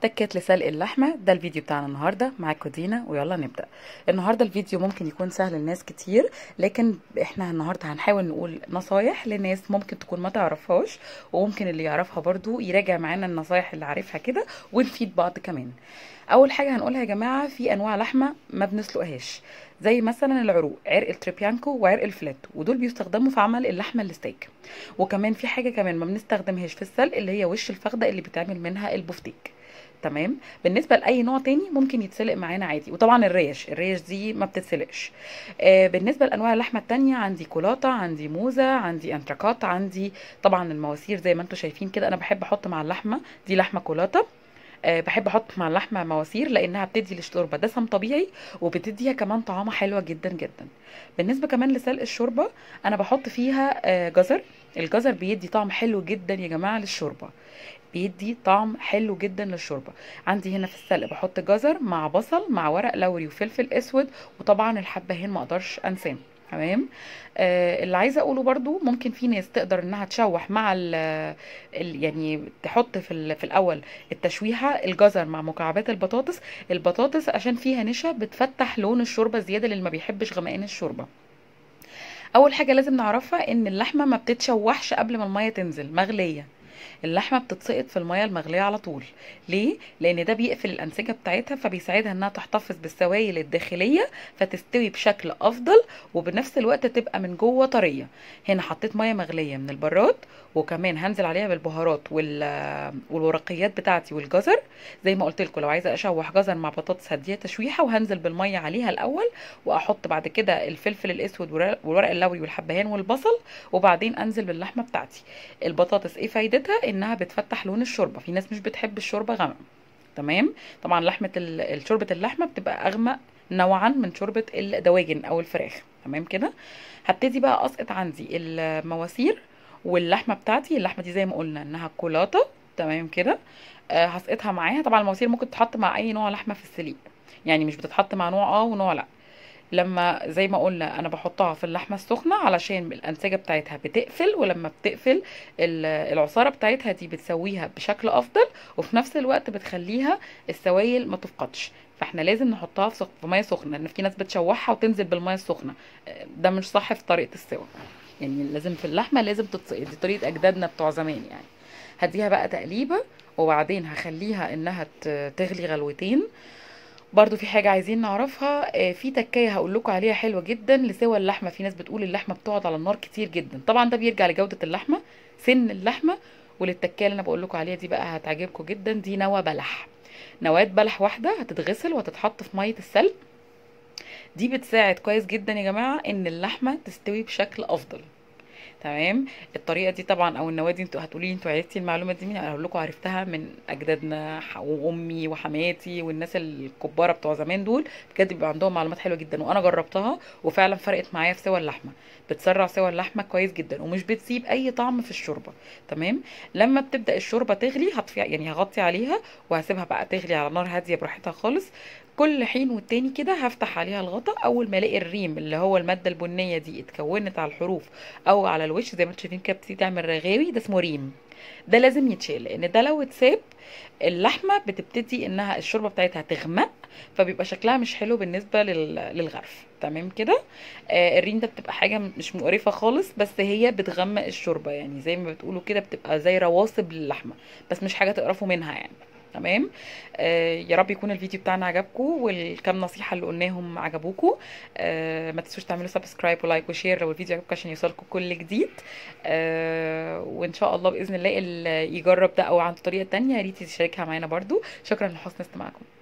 تكات لسلق اللحمة ده الفيديو بتاعنا النهاردة معاكم دينا ويلا نبدأ النهاردة الفيديو ممكن يكون سهل لناس كتير لكن احنا النهاردة هنحاول نقول نصايح لناس ممكن تكون ما تعرفهاش وممكن اللي يعرفها برضو يراجع معانا النصايح اللي عارفها كده ونفيد بعض كمان اول حاجة هنقولها يا جماعة في انواع لحمة ما بنسلقهاش زي مثلا العروق عرق التريبيانكو وعرق الفلات ودول بيستخدموا في عمل اللحمه الستيك وكمان في حاجه كمان ما بنستخدمهاش في السلق اللي هي وش الفخده اللي بيتعمل منها البفتيك تمام بالنسبه لاي نوع تاني ممكن يتسلق معانا عادي وطبعا الريش الريش دي ما بتتسلقش آه بالنسبه لانواع اللحمه التانية عندي كولاطه عندي موزه عندي انتركات عندي طبعا المواسير زي ما انتم شايفين كده انا بحب احط مع اللحمه دي لحمه كولاطه أه بحب احط مع اللحمه مواسير لانها بتدي للشوربه دسم طبيعي وبتديها كمان طعامه حلوه جدا جدا بالنسبه كمان لسلق الشوربه انا بحط فيها أه جزر الجزر بيدي طعم حلو جدا يا جماعه للشوربه بيدي طعم حلو جدا للشوربه عندي هنا في السلق بحط جزر مع بصل مع ورق لوري وفلفل اسود وطبعا الحبهان ما اقدرش انساه تمام آه اللي عايزه اقوله برضو ممكن في ناس تقدر انها تشوح مع ال ال يعني تحط في في الاول التشويحه الجزر مع مكعبات البطاطس البطاطس عشان فيها نشا بتفتح لون الشوربه زياده للي ما بيحبش غمقان الشوربه اول حاجه لازم نعرفها ان اللحمه ما بتتشوحش قبل ما الميه تنزل مغليه اللحمه بتتسقط في الميه المغليه على طول ليه لان ده بيقفل الانسجه بتاعتها فبيساعدها انها تحتفظ بالسوائل الداخليه فتستوي بشكل افضل وبنفس الوقت تبقى من جوه طريه هنا حطيت ميه مغليه من البراد وكمان هنزل عليها بالبهارات والورقيات بتاعتي والجزر زي ما قلت لكم لو عايزه اشوح جزر مع بطاطس هديها تشويحه وهنزل بالميه عليها الاول واحط بعد كده الفلفل الاسود والورق اللوري والحبهان والبصل وبعدين انزل باللحمه بتاعتي البطاطس ايه فايدتها انها بتفتح لون الشوربه في ناس مش بتحب الشوربه غامقه تمام طبعا لحمه شوربه اللحمه بتبقى اغمق نوعا من شوربه الدواجن او الفراخ تمام كده هبتدي بقى اسقط عندي المواسير واللحمه بتاعتي اللحمه دي زي ما قلنا انها كولاطه تمام كده أه هسقطها معاها طبعا المواسير ممكن تتحط مع اي نوع لحمه في السليق يعني مش بتتحط مع نوع اه ونوع لا لما زي ما قلنا انا بحطها في اللحمه السخنه علشان الانسجه بتاعتها بتقفل ولما بتقفل العصاره بتاعتها دي بتسويها بشكل افضل وفي نفس الوقت بتخليها السوائل ما تفقدش فاحنا لازم نحطها في, في ميه سخنه لان في ناس بتشوحها وتنزل بالميه السخنه ده مش صح في طريقه السوا يعني لازم في اللحمه لازم تتسقط دي طريقه اجدادنا بتوع زمان يعني هديها بقى تقليبه وبعدين هخليها انها تغلي غلوتين برضو في حاجة عايزين نعرفها في تكاية هقول لكم عليها حلوة جدا لسوى اللحمة في ناس بتقول اللحمة بتقعد على النار كتير جدا طبعا ده بيرجع لجودة اللحمة سن اللحمة وللتكاية اللي انا بقول لكم عليها دي بقى هتعجبكم جدا دي نوى بلح نواة بلح واحدة هتتغسل وهتتحط في مية السلق دي بتساعد كويس جدا يا جماعة ان اللحمة تستوي بشكل افضل تمام الطريقه دي طبعا او النواه دي انتوا هتقولي لي انتوا عرفتي المعلومه دي منين انا هقول لكم عرفتها من اجدادنا وامي وحماتي والناس الكباره بتوع زمان دول بجد بيبقى عندهم معلومات حلوه جدا وانا جربتها وفعلا فرقت معايا في سوى اللحمه بتسرع سوى اللحمه كويس جدا ومش بتسيب اي طعم في الشوربه تمام لما بتبدا الشوربه تغلي هطفي يعني هغطي عليها وهسيبها بقى تغلي على نار هاديه براحتها خالص كل حين والتاني كده هفتح عليها الغطا اول ما الاقي الريم اللي هو الماده البنيه دي اتكونت على الحروف او على الوش زي ما انتم شايفين كده بتبتدي تعمل رغاوي ده اسمه ريم ده لازم يتشال لان ده لو اتساب اللحمه بتبتدي انها الشوربه بتاعتها تغمق فبيبقى شكلها مش حلو بالنسبه للغرف تمام كده آه الريم ده بتبقى حاجه مش مقرفه خالص بس هي بتغمق الشوربه يعني زي ما بتقولوا كده بتبقى زي رواسب للحمه بس مش حاجه تقرفوا منها يعني تمام آه يا رب يكون الفيديو بتاعنا عجبكم والكام نصيحه اللي قلناهم عجبوكم آه ما تنسوش تعملوا سبسكرايب ولايك وشير لو الفيديو عجبكم عشان يوصلكم كل جديد آه وان شاء الله باذن الله اللي يجرب ده او عنده طريقه تانية يا ريت يشاركها معانا برده شكرا لحسن استماعكم